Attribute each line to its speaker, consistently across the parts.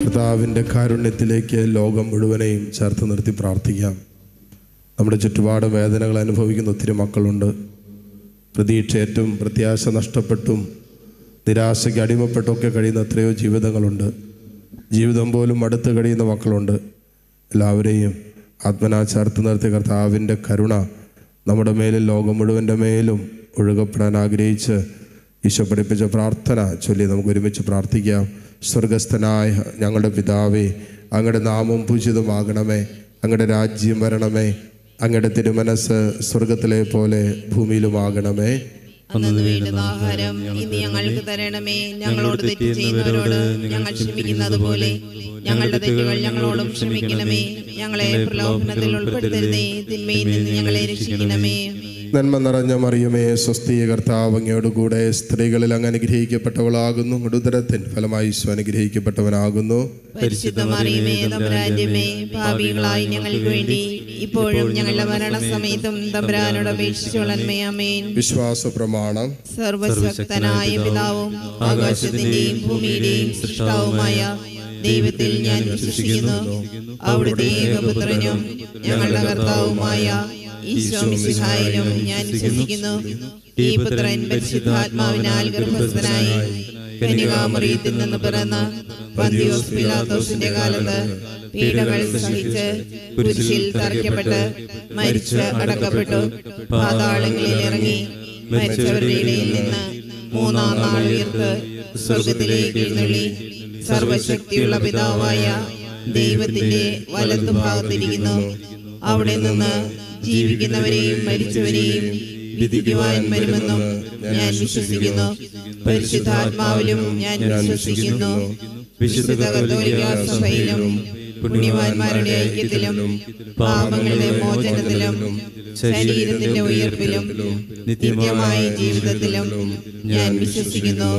Speaker 1: കർത്താവിൻ്റെ കാരുണ്യത്തിലേക്ക് ലോകം മുഴുവനെയും ചേർത്ത് നിർത്തി പ്രാർത്ഥിക്കാം നമ്മുടെ ചുറ്റുപാട് വേദനകൾ അനുഭവിക്കുന്ന ഒത്തിരി മക്കളുണ്ട് പ്രതീക്ഷയേറ്റും പ്രത്യാശ നഷ്ടപ്പെട്ടും നിരാശയ്ക്ക് അടിമപ്പെട്ടൊക്കെ കഴിയുന്ന എത്രയോ ജീവിതങ്ങളുണ്ട് ജീവിതം പോലും അടുത്ത് കഴിയുന്ന മക്കളുണ്ട് എല്ലാവരെയും ആത്മനാ ചേർത്ത് നിർത്തി കർത്താവിൻ്റെ കരുണ നമ്മുടെ മേലും ലോകം മുഴുവൻ്റെ മേലും ഒഴുകപ്പെടാൻ ആഗ്രഹിച്ച് ഈശോ പഠിപ്പിച്ച പ്രാർത്ഥന ചൊല്ലി നമുക്ക് ഒരുമിച്ച് പ്രാർത്ഥിക്കാം സ്വർഗസ്ഥനായ ഞങ്ങളുടെ പിതാവേ അങ്ങയുടെ നാമം പൂജിതമാകണമേ അങ്ങയുടെ രാജ്യം വരണമേ അങ്ങയുടെ തിരുമനസ് സ്വർഗത്തിലെ പോലെ ഭൂമിയിലുമാകണമേ
Speaker 2: അന്നു വേണ്ടുന്ന ആഹാരം ഇന്ന് ഞങ്ങൾക്ക് തരണമേ ഞങ്ങളോട് തെറ്റ് ചെയ്യുന്നവരോട് ഞങ്ങൾ ക്ഷമിക്കുന്നത് പോലെ ഞങ്ങളുടെ തെറ്റുകൾ ഞങ്ങളോടും ക്ഷമിക്കണമേ ഞങ്ങളെ പ്രലോഭനത്തിൽ ഉൾപ്പെടുത്തരുതേ തിന്മയിൽ നിന്ന് ഞങ്ങളെ രക്ഷിക്കണമേ
Speaker 1: നന്മ നിറഞ്ഞ മറിയമേ സ്വസ്തിയ കർത്താവ് അങ്ങയോട് കൂടെ സ്ത്രീകളിൽ അങ്ങ് അനുഗ്രഹിക്കപ്പെട്ടവളാകുന്നു ഉടുതരത്തിൻ ഫലമായി ഈശോ അനുഗ്രഹിക്കപ്പെട്ടവനാകുന്നു
Speaker 2: പരിശുദ്ധ മറിയമേ തമ്പുരാന്റെമേ ഭാവികളായി ഞങ്ങൾക്ക് വേണ്ടി ഇപ്പോഴും ഞങ്ങളുടെ മരണസമയത്തും തമ്പുരാനോട് അപേക്ഷിച്ചോളന്മേ അമേൻ
Speaker 1: വിശ്വാസ പ്രമാണം
Speaker 2: സർവശക്തനായ പിതാവും ആകാശത്തിന്റെയും ഭൂമിയുടെയും സൃഷ്ടാവുമായ ദൈവത്തിൽ ഞാൻ വിശ്വസിക്കുന്നു അവിടുത്തെ ഏകപുത്രനും ഞങ്ങളുടെ കർത്താവുമായ ഈശോ മിശിഹായിലും ഞാൻ വിശ്വസിക്കുന്നു ഈ പുത്രൻ പരിശുദ്ധാത്മാവിനാൽ ഗർഭസ്ഥനായി കന്യകാമറിയത്തിൽ നിന്ന് പിറന്ന പന്തിയോസ് പിലാത്തോസിന്റെ കാലത്ത് പീഡകൾ സഹിച്ച് കുരിശിൽ തറയ്ക്കപ്പെട്ട് മരിച്ച് അടക്കപ്പെട്ടു പാതാളങ്ങളിൽ ഇറങ്ങി മരിച്ചവരുടെ ഇടയിൽ നിന്ന് മൂന്നാം നാൾ ഉയർത്ത് സ്വർഗത്തിലേക്ക് എഴുന്നള്ളി സർവശക്തിയുള്ള പിതാവായ ദൈവത്തിന്റെ വലത്തുഭാഗത്തിരിക്കുന്നു അവിടെ നിന്ന് ജീവിക്കുന്നവരെയും മരിച്ചവരെയും വിധിക്കുവാൻ വരുമെന്നും ഞാൻ വിശ്വസിക്കുന്നു പരിശുദ്ധാത്മാവിലും ഞാൻ വിശ്വസിക്കുന്നു വിശുദ്ധ കത്തോലിക്ക സഭയിലും പുണ്യവാന്മാരുടെ ഐക്യത്തിലും പാപങ്ങളുടെ മോചനത്തിലും ശരീരത്തിന്റെ ഉയർപ്പിലും നിത്യമായ ജീവിതത്തിലും ഞാൻ വിശ്വസിക്കുന്നു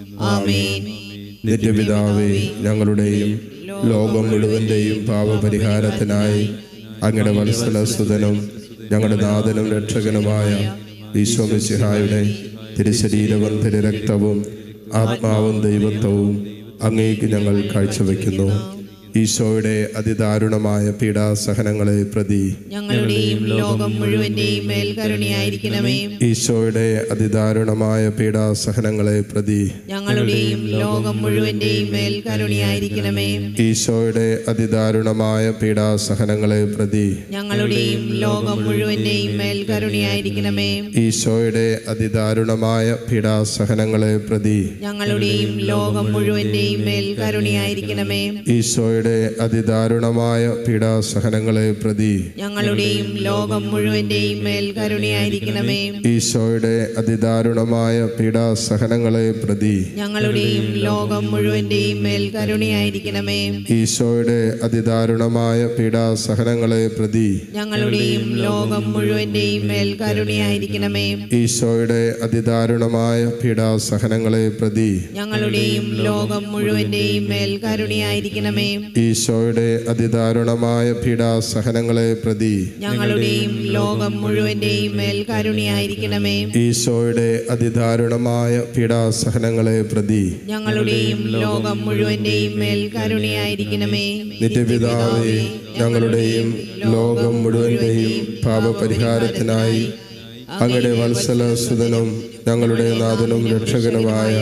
Speaker 2: ആമേൻ
Speaker 1: നിത്യപിതാവേ ഞങ്ങളുടെയും ലോകം മുഴുവൻ്റെയും പാപപരിഹാരത്തിനായി അങ്ങയുടെ വത്സലസുതനും ഞങ്ങളുടെ നാഥനും രക്ഷകനുമായ ഈശോ മിശിഹായുടെ തിരുശരീരവും തിരുരക്തവും ആത്മാവും ദൈവത്വവും അങ്ങേക്ക് ഞങ്ങൾ കാഴ്ചവെക്കുന്നു ഈശോയുടെ അതിദാരുണമായ പീഡാസഹനങ്ങളെ പ്രതി
Speaker 2: ഞങ്ങളുടെയും ലോകം മുഴുവന്റെയും മേൽ കരുണയായിരിക്കണമേ
Speaker 1: ഈശോയുടെ അതിദാരുണമായ പീഡാസഹനങ്ങളെ പ്രതി
Speaker 2: ഞങ്ങളുടെയും ലോകം മുഴുവന്റെയും മേൽ കരുണയായിരിക്കണമേ
Speaker 1: ഈശോയുടെ അതിദാരുണമായ പീഡാസഹനങ്ങളെ പ്രതി
Speaker 2: ഞങ്ങളുടെയും ലോകം മുഴുവന്റെയും മേൽ കരുണയായിരിക്കണമേ
Speaker 1: ഈശോയുടെ അതിദാരുണമായ പീഡാസഹനങ്ങളെ പ്രതി
Speaker 2: ഞങ്ങളുടെയും ലോകം മുഴുവന്റെയും മേൽ കരുണയായിരിക്കണമേ
Speaker 1: ഈശോയുടെ അതിദാരുണമായ പീഡാസഹനങ്ങളെ പ്രതി
Speaker 2: ഞങ്ങളുടെയും ലോകം മുഴുവന്റെയും മേൽ കരുണയായിരിക്കണമേ
Speaker 1: ഈശോയുടെ അതിദാരുണമായ പീഡാസഹനങ്ങളെ പ്രതി
Speaker 2: ഞങ്ങളുടെയും ലോകം മുഴുവന്റെയും മേൽ കരുണയായിരിക്കണമേ
Speaker 1: ഈശോയുടെ അതിദാരുണമായ പീഡാസഹനങ്ങളെ പ്രതി
Speaker 2: ഞങ്ങളുടെയും ലോകം മുഴുവന്റെയും മേൽ കരുണയായിരിക്കണമേ
Speaker 1: ഈശോയുടെ അതിദാരുണമായ പീഡാസഹനങ്ങളെ പ്രതി
Speaker 2: ഞങ്ങളുടെയും ലോകം മുഴുവന്റെയും മേൽ കരുണയായിരിക്കണമേ
Speaker 1: ഈശോയുടെ അതിദാരുണമായ പീഡാസഹനങ്ങളെ പ്രതി
Speaker 2: ഞങ്ങളുടെയും ലോകം മുഴുവന്റെയും മേൽ കരുണയായിരിക്കണമേ
Speaker 1: ഈശോയുടെ അതിദാരുണമായ പീഡാസഹനങ്ങളെ പ്രതി
Speaker 2: ഞങ്ങളുടെയും ലോകം മുഴുവന്റെയും മേൽ കരുണയായിരിക്കണമേ
Speaker 1: നിത്യപിതാവേ ഞങ്ങളുടെയും ലോകം മുഴുവൻ്റെയും പാപപരിഹാരത്തിനായി അങ്ങയുടെ വത്സല സുതനും ഞങ്ങളുടെ നാഥനും രക്ഷകനുമായ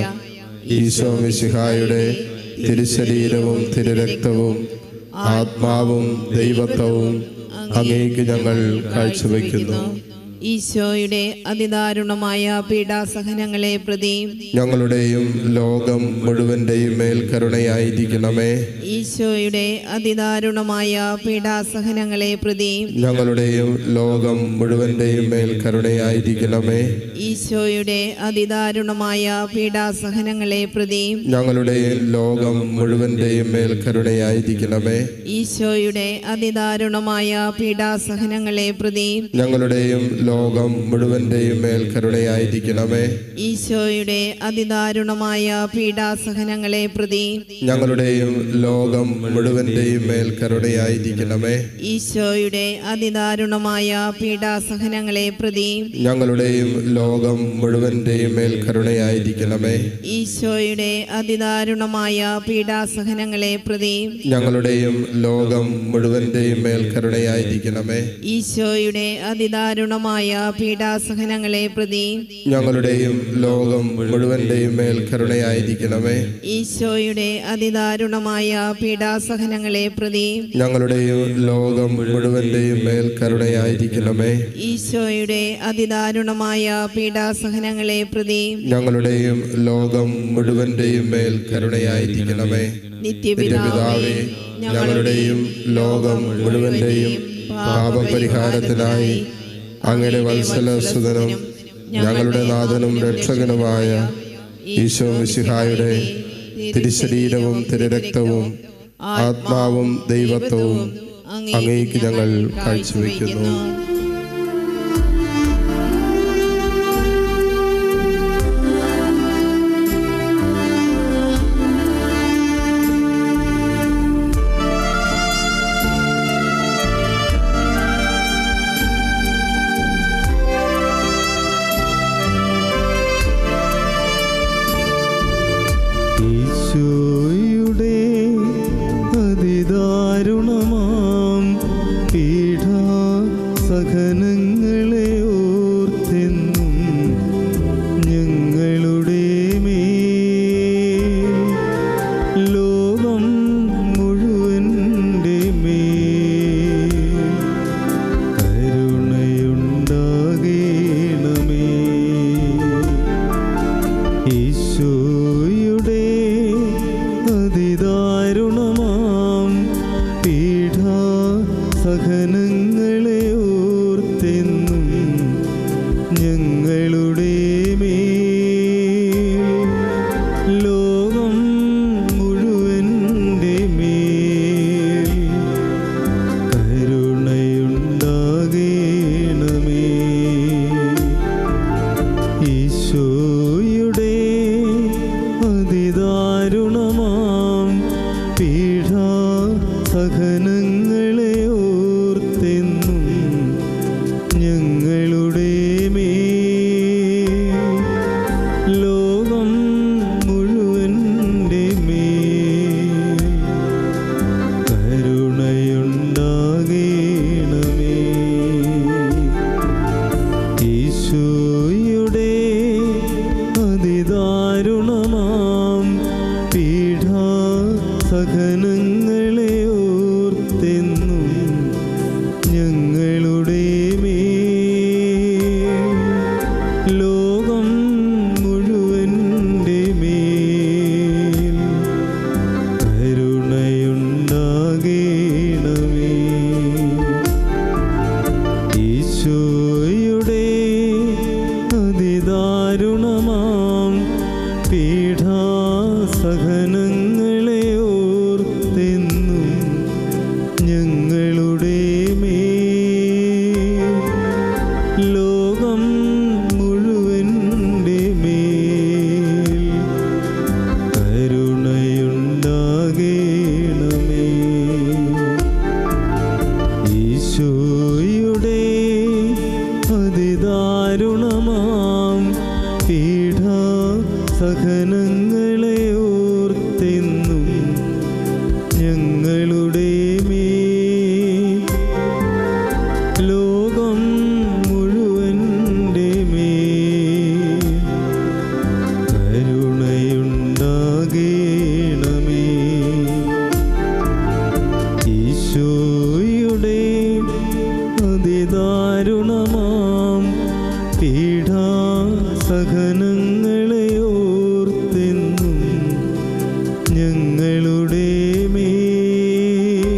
Speaker 1: ഈശോ മിശിഹായുടെ തിരുശരീരവും തിരുരക്തവും ആത്മാവും ദൈവത്വവും അങ്ങേക്ക് ഞങ്ങൾ കാഴ്ചവെക്കുന്നു
Speaker 2: ഈശോയുടെ അതിദാരുണമായ പീഡാസഹനങ്ങളെ പ്രതി
Speaker 1: ഞങ്ങളുടെയും ലോകം മുഴുവൻ്റെയും മേൽ കരുണയായിരിക്കണമേ
Speaker 2: ഈശോയുടെ അതിദാരുണമായ പീഡാസഹനങ്ങളെ പ്രതി
Speaker 1: ഞങ്ങളുടെയും ലോകം മുഴുവൻ്റെയും മേൽ കരുണയായിരിക്കണമേ
Speaker 2: ഈശോയുടെ അതിദാരുണമായ പീഡാസഹനങ്ങളെ പ്രതി
Speaker 1: ഞങ്ങളുടെയും ലോകം മുഴുവൻ്റെയും മേൽ കരുണയായിരിക്കണമേ
Speaker 2: ഈശോയുടെ അതിദാരുണമായ പീഡാസഹനങ്ങളെ പ്രതി
Speaker 1: ഞങ്ങളുടെയും ലോകം മുഴുവൻ്റെയും മേൽ കരുണയായിരിക്കണമേ
Speaker 2: ഈശോയുടെ അതിദാരുണമായ പീഡാസഹനങ്ങളെ പ്രതി
Speaker 1: ഞങ്ങളുടെയും ലോകം മുഴുവൻ്റെയും മേൽ കരുണയായിരിക്കണമേ
Speaker 2: ഈശോയുടെ അതിദാരുണമായ പീഡാസഹനങ്ങളെ പ്രതി
Speaker 1: ഞങ്ങളുടെയും ലോകം മുഴുവൻ്റെയും മേൽ കരുണയായിരിക്കണമേ
Speaker 2: ഈശോയുടെ അതിദാരുണമായ പീഡാസഹനങ്ങളെ പ്രതി
Speaker 1: ഞങ്ങളുടെയും ലോകം മുഴുവൻ്റെയും മേൽ കരുണയായിരിക്കണമേ
Speaker 2: ഈശോയുടെ അതിദാരുണമായ പീഡാസഹനങ്ങളെ പ്രതി
Speaker 1: ഞങ്ങളുടെയും ലോകം മുഴുവൻ്റെയും മേൽ കരുണയായിരിക്കണമേ
Speaker 2: ഈശോയുടെ അതിദാരുണമായ പീഡാസഹനങ്ങളെ പ്രതി
Speaker 1: ഞങ്ങളുടെയും ലോകം മുഴുവൻ്റെയും മേൽ കരുണയായിരിക്കണമേ
Speaker 2: ഈശോയുടെ അതിദാരുണമായ പീഡാസഹനങ്ങളെ പ്രതി
Speaker 1: ഞങ്ങളുടെയും ലോകം മുഴുവൻ്റെയും മേൽ കരുണയായിരിക്കണമേ
Speaker 2: നിത്യപിതാവേ
Speaker 1: ഞങ്ങളുടെയും ലോകം മുഴുവൻ്റെയും പാപപരിഹാരത്തിനായി അങ്ങയുടെ വത്സലസുതനും ഞങ്ങളുടെ നാഥനും രക്ഷകനുമായ ഈശോ മിശിഹായുടെ തിരുശരീരവും തിരുരക്തവും ആത്മാവും ദൈവത്വവും അങ്ങേക്ക് ഞങ്ങൾ കാഴ്ചവെക്കുന്നു
Speaker 3: ഈശോയുടെ അതിദാരുണമാം പീഠാ സഹനങ്ങളെ ഓർത്തെന്നും ഞങ്ങളുടെ മേൽ ലോകം മുഴുവൻ്റെ മേൽ കരുണയുണ്ടാകേണമേ ഈശോയുടെ അതിദാരുണമാം പീഠാ സഹനങ്ങളെ ഓർത്തെന്നും ഞങ്ങളുടെ മേൽ ലോകം മുഴുവൻ്റെ മേൽ കരുണയുണ്ടാകേണമേ ഈശോയുടെ അതിദാരുണമാം പീഠാ സഹനങ്ങളെ ഓർത്തെന്നും ഞങ്ങളുടെ മേൽ ലോകം മുഴുവൻ്റെ മേൽ കരുണയുണ്ടാകേണമേ ഈശോയുടെ അതിദാരുണമാം പീഠാ സഹനങ്ങളെ ഓർത്തെന്നും ഞങ്ങളുടെ മേൽ ലോകം മുഴുവൻ്റെ മേൽ കരുണയുണ്ടാകേണമേ ഈശോയുടെ അതിദാരുണമാം പീഠാ സഹനങ്ങളെ ഓർത്തെന്നും ഞങ്ങളുടെ മേൽ ലോകം മുഴുവൻ്റെ മേൽ കരുണയുണ്ടാകേണമേ ഈശോയുടെ അതിദാരുണമാം പീഠാ സഹനങ്ങളെ ഓർത്തെന്നും ഞങ്ങളുടെ മേൽ ലോകം മുഴുവൻ്റെ മേൽ കരുണയുണ്ടാകേണമേ ഈശോയുടെ അതിദാരുണമാം പീഠാ സഹനങ്ങളെ ഓർത്തെന്നും ഞങ്ങളുടെ മേൽ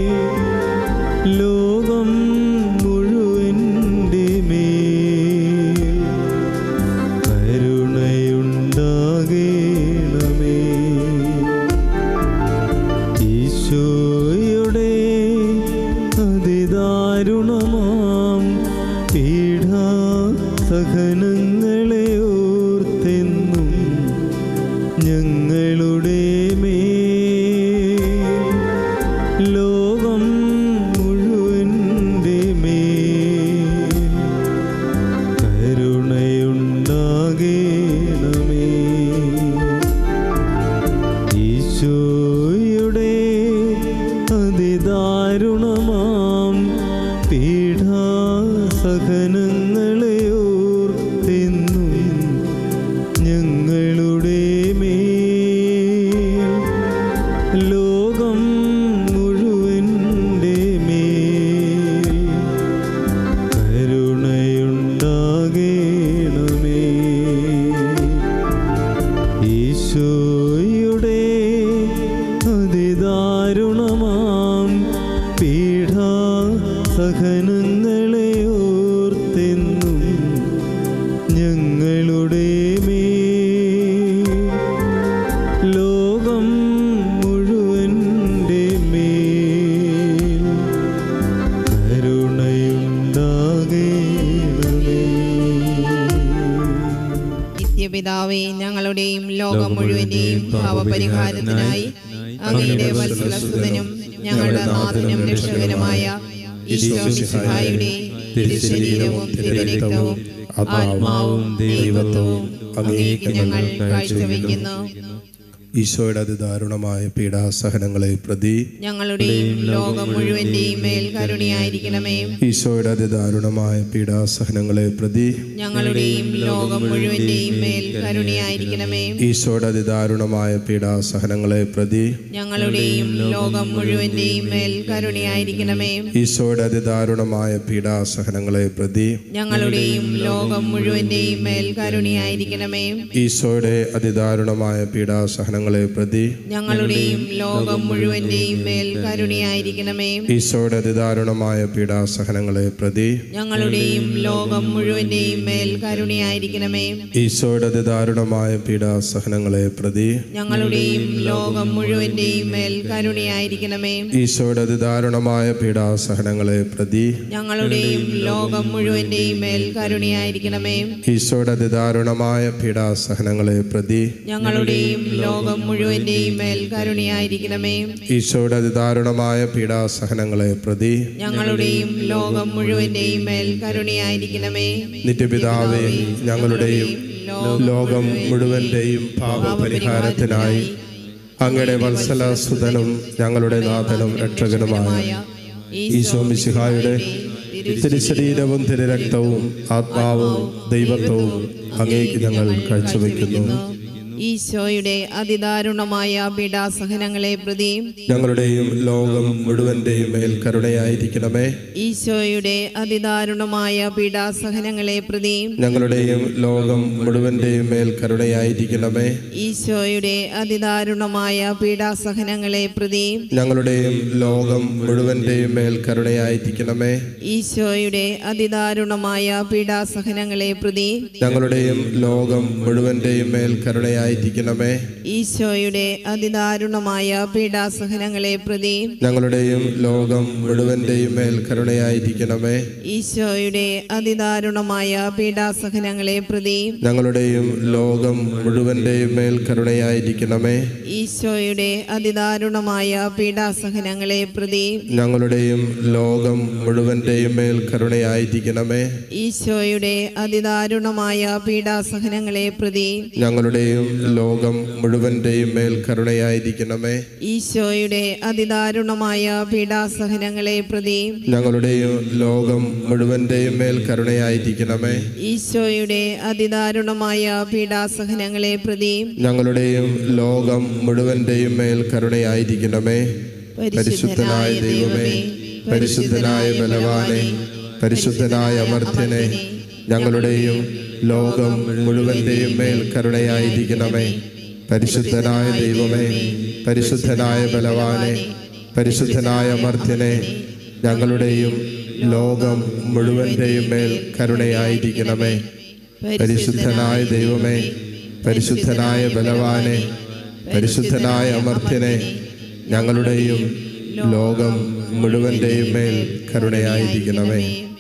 Speaker 3: അതിദാരുണമാം പീഠാസഹനങ്ങളെ ഓർത്തെന്നും ഞങ്ങളുടെ മേൽ ലോകം മുഴുവൻ്റെ മേൽ കരുണയുണ്ടാകേണമേ ഈശോയുടെ അതിദാരുണമാം പീഠാസഹനങ്ങളെ ഓർത്തെന്നും ഞങ്ങളുടെ മേൽ ലോകം മുഴുവൻ്റെ മേൽ കരുണയുണ്ടാകേണമേ
Speaker 2: നിത്യപിതാവേ ഞങ്ങളുടെയും ലോകം മുഴുവന്റെയും പാപപരിഹാരത്തിനായി അങ്ങയുടെ വത്സലസുതനും ഞങ്ങളുടെ നാഥനും രക്ഷകനുമായ ഈശോ മിശിഹായുടെ തിരുശരീരവും തിരുരക്തവും ആത്മാവും ദൈവത്വവും അങ്ങേക്ക് ഞങ്ങൾ കാഴ്ചവെക്കുന്നു
Speaker 1: ഈശോയുടെ അതിദാരുണമായ പീഡാസഹനങ്ങളെ പ്രതി
Speaker 2: ഞങ്ങളുടെയും ലോകം മുഴുവന്റെയും മേൽ കരുണയായിരിക്കണമേ
Speaker 1: ഈശോയുടെ അതിദാരുണമായ പീഡാസഹനങ്ങളെ പ്രതി
Speaker 2: ഞങ്ങളുടെയും ലോകം മുഴുവന്റെയും മേൽ കരുണയായിരിക്കണമേ
Speaker 1: ഈശോയുടെ അതിദാരുണമായ പീഡാസഹനങ്ങളെ പ്രതി
Speaker 2: ഞങ്ങളുടെയും ലോകം മുഴുവന്റെയും മേൽ കരുണയായിരിക്കണമേ
Speaker 1: ഈശോയുടെ അതിദാരുണമായ പീഡാസഹനങ്ങളെ പ്രതി
Speaker 2: ഞങ്ങളുടെയും ലോകം മുഴുവന്റെയും മേൽ കരുണയായിരിക്കണമേ
Speaker 1: ഈശോയുടെ അതിദാരുണമായ പീഡാസഹനങ്ങളെ പ്രതി
Speaker 2: ഞങ്ങളുടെയും ലോകം മുഴുവന്റെയും മേൽ കരുണയായിരിക്കണമേ
Speaker 1: ഈശോയുടെ അതിദാരുണമായ പീഡാസഹനങ്ങളെ പ്രതി
Speaker 2: ഞങ്ങളുടെയും ലോകം മുഴുവന്റെയും മേൽ കരുണയായിരിക്കണമേ
Speaker 1: ഈശോയുടെ അതിദാരുണമായ പീഡാസഹനങ്ങളെ പ്രതി
Speaker 2: ഞങ്ങളുടെയും ലോകം മുഴുവന്റെയും മേൽ കരുണയായിരിക്കണമേ
Speaker 1: ഈശോയുടെ അതിദാരുണമായ പീഡാസഹനങ്ങളെ പ്രതി
Speaker 2: ഞങ്ങളുടെയും ലോകം മുഴുവന്റെയും മേൽ കരുണയായിരിക്കണമേ
Speaker 1: ഈശോയുടെ അതിദാരുണമായ പീഡാസഹനങ്ങളെ പ്രതി
Speaker 2: ഞങ്ങളുടെയും ലോകം മുഴുവന്റെയും മേൽ കരുണയായിരിക്കണമേ
Speaker 1: ഈശോയുടെ അതിദാരുണമായ പീഡാസഹനങ്ങളെ പ്രതി
Speaker 2: ഞങ്ങളുടെയും ലോകം മുഴുവന്റെയും മേൽ കരുണയായിരിക്കണമേ
Speaker 1: നിത്യപിതാവേ ഞങ്ങളുടെയും ലോകം മുഴുവൻ്റെയും പാപപരിഹാരത്തിനായി അങ്ങയുടെ വത്സല സുതനും ഞങ്ങളുടെ നാഥനും രക്ഷകനുമായ ഈശോ മിശിഹായുടെ തിരുശരീരവും തിരുരക്തവും ആത്മാവും ദൈവത്വവും അങ്ങേക്ക് ഞങ്ങൾ കാഴ്ചവെക്കുന്നു
Speaker 2: ഈശോയുടെ അതിദാരുണമായ പീഡാസഹനങ്ങളെ പ്രതി
Speaker 1: ഞങ്ങളുടെയും ലോകം മുഴുവൻ്റെയും മേൽ കരുണയായിരിക്കണമേ
Speaker 2: ഈശോയുടെ അതിദാരുണമായ പീഡാസഹനങ്ങളെ പ്രതി
Speaker 1: ഞങ്ങളുടെയും ലോകം മുഴുവൻ്റെയും മേൽ കരുണയായിരിക്കണമേ
Speaker 2: ഈശോയുടെ അതിദാരുണമായ പീഡാസഹനങ്ങളെ പ്രതി
Speaker 1: ഞങ്ങളുടെയും ലോകം മുഴുവൻ്റെയും മേൽ കരുണയായിരിക്കണമേ
Speaker 2: ഈശോയുടെ അതിദാരുണമായ പീഡാസഹനങ്ങളെ പ്രതി
Speaker 1: ഞങ്ങളുടെയും ലോകം മുഴുവൻ്റെയും മേൽ കരുണയായിരിക്കണമേ
Speaker 2: ഈശോയുടെ അതിദാരുണമായ പീഡാസഹനങ്ങളെ പ്രതി
Speaker 1: ഞങ്ങളുടെയും ലോകം മുഴുവൻ്റെയും മേൽ കരുണയായിരിക്കണമേ
Speaker 2: ഈശോയുടെ അതിദാരുണമായ പീഡാസഹനങ്ങളെ പ്രതി
Speaker 1: ഞങ്ങളുടെയും ലോകം മുഴുവൻ്റെയും മേൽ കരുണയായിരിക്കണമേ
Speaker 2: ഈശോയുടെ അതിദാരുണമായ പീഡാസഹനങ്ങളെ പ്രതി
Speaker 1: ഞങ്ങളുടെയും ലോകം മുഴുവൻ്റെയും മേൽ കരുണയായിരിക്കണമേ
Speaker 2: ഈശോയുടെ അതിദാരുണമായ പീഡാസഹനങ്ങളെ പ്രതി
Speaker 1: ഞങ്ങളുടെയും ലോകം മുഴുവൻ്റെയും മേൽ കരുണയായിരിക്കണമേ
Speaker 2: ഈശോയുടെ അതിദാരുണമായ പീഡാസഹനങ്ങളെ പ്രതി
Speaker 1: ഞങ്ങളുടെയും ലോകം മുഴുവൻ്റെയും മേൽ കരുണയായിരിക്കണമേ
Speaker 2: ഈശോയുടെ അതിദാരുണമായ പീഡാസഹനങ്ങളെ പ്രതി
Speaker 1: ഞങ്ങളുടെയും ലോകം മുഴുവൻ്റെയും മേൽ കരുണയായിരിക്കണമേ പരിശുദ്ധനായ ദൈവമേ പരിശുദ്ധനായ ബലവാനെ പരിശുദ്ധനായ അമർത്യനെ ഞങ്ങളുടെയും ലോകം മുഴുവൻ്റെയും മേൽ കരുണയായിരിക്കണമേ പരിശുദ്ധനായ ദൈവമേ പരിശുദ്ധനായ ബലവാനെ പരിശുദ്ധനായ അമർത്യനെ ഞങ്ങളുടെയും ലോകം മുഴുവൻ്റെയും മേൽ കരുണയായിരിക്കണമേ പരിശുദ്ധനായ ദൈവമേ പരിശുദ്ധനായ ബലവാനെ പരിശുദ്ധനായ അമർത്യനെ ഞങ്ങളുടെയും ലോകം മുഴുവൻ്റെയും മേൽ കരുണയായിരിക്കണമേ